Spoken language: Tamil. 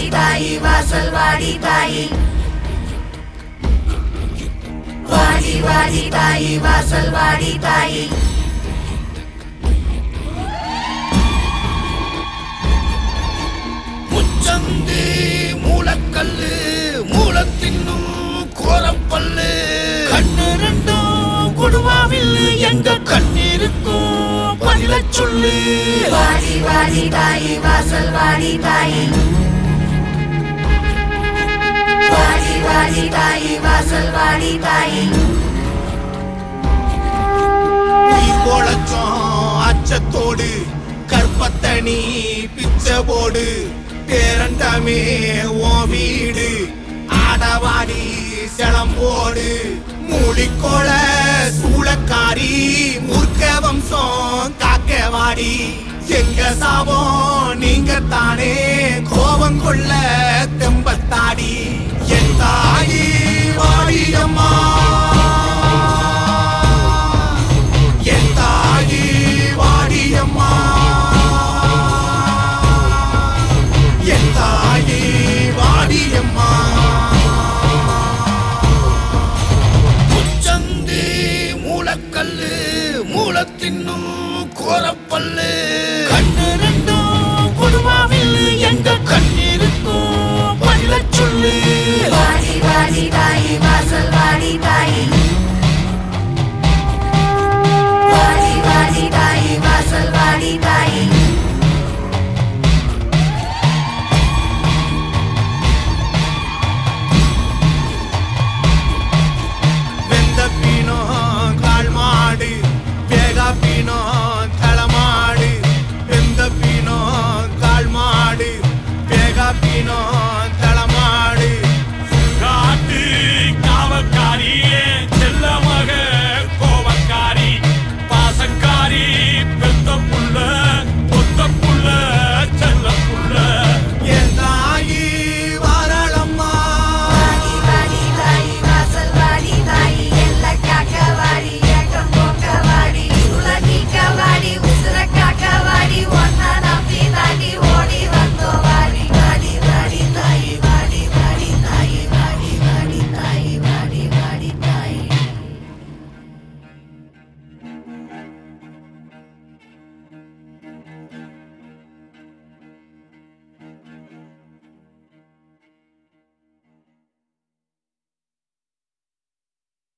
தாயி வாசல் வாடி தாயி வாடி வாடி தாயி வாசல் வாடி தாயி முச்சந்தி மூலக்கல்லு மூலத்தின்னும் கோரப்பல்லு கண்ணு ரெண்டும் கொடுவாவில் எங்க கண்ணீருக்கும் பதில சொல்லு வாடி வாடி தாயி வாசல் வாடி தாயி வாடி வாடி தாயி வாசல் வாடி தாயி நீர் கோலச்சோம் அச்சத்தோடு கற்பத்தனி பிச்சை போடு பேரண்டமே ஓ வீடு ஆடவாடி செளம்போடு மூலிக்கோள சூளக்காரி மூர்க்க வம்சம் காக்கவாடி எங்க சாபம் நீங்க தானே கோபம் கொள்ள